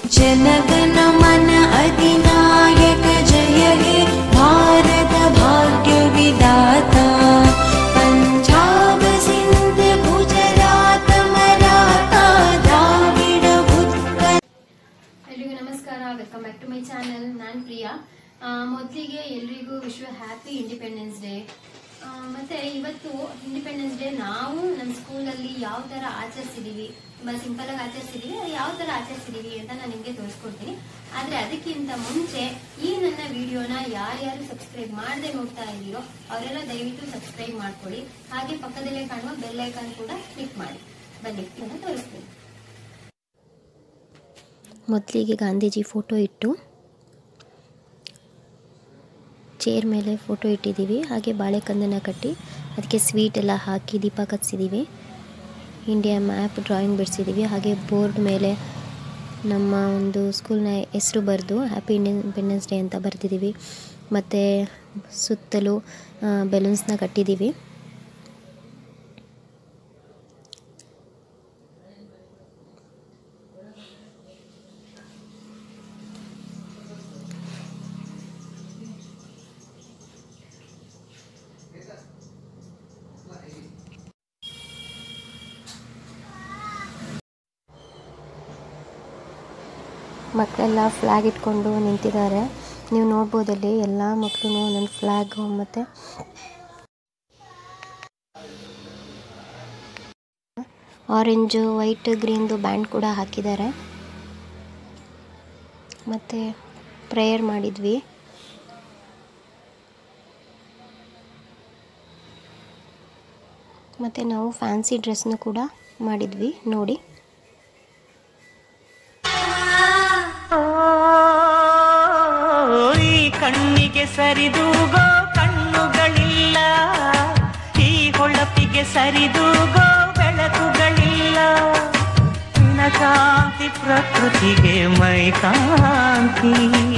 जनगण मन अधिनायक जय हे भारत भाग्य विदाता पञ्जाब सिन्ध गुजरात मराठा द्राविड उत्कल ಎಲ್ರಿಗೂ ನಮಸ್ಕಾರ welcome back to my channel ನಾನು ಪ್ರಿಯಾ ಆ, ಮೊದಲಿಗೆ ಎಲ್ರಿಗೂ ವಿಶ್ವ ಹ್ಯಾಪಿ ಇಂಡಿಪೆಂಡೆನ್ಸ್ ಡೇ ಮತ್ತೆ ಇವತ್ತು ಇಂಡಿಪೆಂಡೆನ್ಸ್ ಡೇ ನಾವು ನಮ್ಮ ಸ್ಕೂಲಲ್ಲಿ ಯಾವ ಥರ ಆಚರಿಸಿದೀವಿ ತುಂಬ ಸಿಂಪಲ್ ಆಗಿ ಆಚರಿಸಿದೀವಿ ಅದು ಯಾವ ಥರ ಆಚರಿಸಿದೀವಿ ಅಂತ ನಾನು ನಿಮಗೆ ತೋರಿಸ್ಕೊಡ್ತೀನಿ ಆದರೆ ಅದಕ್ಕಿಂತ ಮುಂಚೆ ಈ ನನ್ನ ವಿಡಿಯೋನ ಯಾರ್ಯಾರು ಸಬ್ಸ್ಕ್ರೈಬ್ ಮಾಡದೆ ನೋಡ್ತಾ ಇದ್ದೀರೋ ಅವರೆಲ್ಲ ದಯವಿಟ್ಟು ಸಬ್ಸ್ಕ್ರೈಬ್ ಮಾಡ್ಕೊಳ್ಳಿ ಹಾಗೆ ಪಕ್ಕದಲ್ಲೇ ಕಾಣುವ ಬೆಲ್ ಐಕಾನ್ ಕೂಡ ಕ್ಲಿಕ್ ಮಾಡಿ ಬನ್ನಿ ಇದನ್ನು ತೋರಿಸ್ತೀನಿ ಮೊದಲಿಗೆ ಗಾಂಧೀಜಿ ಫೋಟೋ ಇಟ್ಟು ಚೇರ್ ಮೇಲೆ ಫೋಟೋ ಇಟ್ಟಿದ್ದೀವಿ ಹಾಗೆ ಬಾಳೆಕಂದನ್ನು ಕಟ್ಟಿ ಅದಕ್ಕೆ ಸ್ವೀಟ್ ಎಲ್ಲ ಹಾಕಿ ದೀಪ ಕತ್ತಿಸಿದ್ದೀವಿ ಇಂಡಿಯಾ ಮ್ಯಾಪ್ ಡ್ರಾಯಿಂಗ್ ಬಿಡಿಸಿದ್ದೀವಿ ಹಾಗೆ ಬೋರ್ಡ್ ಮೇಲೆ ನಮ್ಮ ಒಂದು ಸ್ಕೂಲ್ನ ಹೆಸರು ಬರೆದು ಹ್ಯಾಪಿ ಇಂಡಿಪೆಂಡೆನ್ಸ್ ಡೇ ಅಂತ ಬರೆದಿದ್ದೀವಿ ಮತ್ತು ಸುತ್ತಲೂ ಬೆಲೂನ್ಸ್ನ ಕಟ್ಟಿದ್ದೀವಿ ಮಕ್ಕಳೆಲ್ಲ ಫ್ಲ್ಯಾಗ್ ಇಟ್ಕೊಂಡು ನಿಂತಿದ್ದಾರೆ ನೀವು ನೋಡ್ಬೋದಲ್ಲಿ ಎಲ್ಲ ಮಕ್ಕಳು ಒಂದೊಂದು ಫ್ಲ್ಯಾಗು ಮತ್ತು ಆರೆಂಜು ವೈಟ್ ಗ್ರೀನ್ದು ಬ್ಯಾಂಡ್ ಕೂಡ ಹಾಕಿದ್ದಾರೆ ಮತ್ತು ಪ್ರೇಯರ್ ಮಾಡಿದ್ವಿ ಮತ್ತು ನಾವು ಫ್ಯಾನ್ಸಿ ಡ್ರೆಸ್ನು ಕೂಡ ಮಾಡಿದ್ವಿ ನೋಡಿ ಈ ಕಣ್ಣಿಗೆ ಸರಿದೂಗೋ ಕಣ್ಣುಗಳಿಲ್ಲ ಈ ಹೊಳಪಿಗೆ ಸರಿದೂಗೋ ಬೆಳಕುಗಳಿಲ್ಲ ಕಾಂತಿ ಪ್ರಕೃತಿಗೆ ಮೈ ಕಾಂತಿ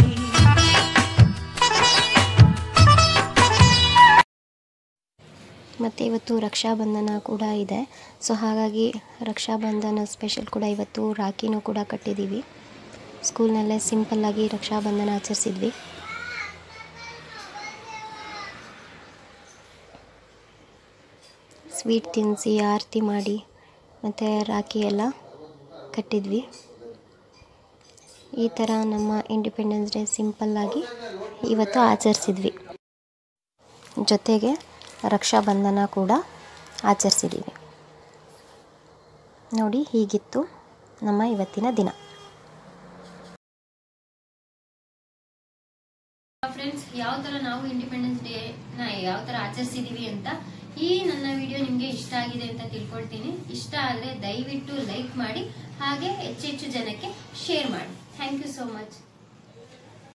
ಮತ್ತು ಇವತ್ತು ರಕ್ಷಾಬಂಧನ ಕೂಡ ಇದೆ ಸೊ ಹಾಗಾಗಿ ರಕ್ಷಾಬಂಧನ ಸ್ಪೆಷಲ್ ಕೂಡ ಇವತ್ತು ರಾಖಿನೂ ಕೂಡ ಕಟ್ಟಿದ್ದೀವಿ ಸ್ಕೂಲ್ನಲ್ಲೇ ಸಿಂಪಲ್ಲಾಗಿ ರಕ್ಷಾಬಂಧನ ಆಚರಿಸಿದ್ವಿ ಸ್ವೀಟ್ ತಿನ್ನಿಸಿ ಆರತಿ ಮಾಡಿ ಮತ್ತು ರಾಖಿ ಎಲ್ಲ ಕಟ್ಟಿದ್ವಿ ಈ ಥರ ನಮ್ಮ ಇಂಡಿಪೆಂಡೆನ್ಸ್ ಡೇ ಸಿಂಪಲ್ಲಾಗಿ ಇವತ್ತು ಆಚರಿಸಿದ್ವಿ ಜೊತೆಗೆ ರಕ್ಷಾಬಂಧನ ಕೂಡ ಆಚರಿಸಿದ್ದೀವಿ ನೋಡಿ ಹೀಗಿತ್ತು ನಮ್ಮ ಇವತ್ತಿನ ದಿನ ಫ್ರೆಂಡ್ಸ್ ಯಾವ ತರ ನಾವು ಇಂಡಿಪೆಂಡೆನ್ಸ್ ಡೇ ನ ಯಾವ ತರ ಆಚರಿಸಿದೀವಿ ಅಂತ ಈ ನನ್ನ ವಿಡಿಯೋ ನಿಮ್ಗೆ ಇಷ್ಟ ಆಗಿದೆ ಅಂತ ತಿಳ್ಕೊಳ್ತೀನಿ ಇಷ್ಟ ಆದ್ರೆ ದಯವಿಟ್ಟು ಲೈಕ್ ಮಾಡಿ ಹಾಗೆ ಹೆಚ್ಚೆಚ್ಚು ಜನಕ್ಕೆ ಶೇರ್ ಮಾಡಿ ಥ್ಯಾಂಕ್ ಯು ಸೋ ಮಚ್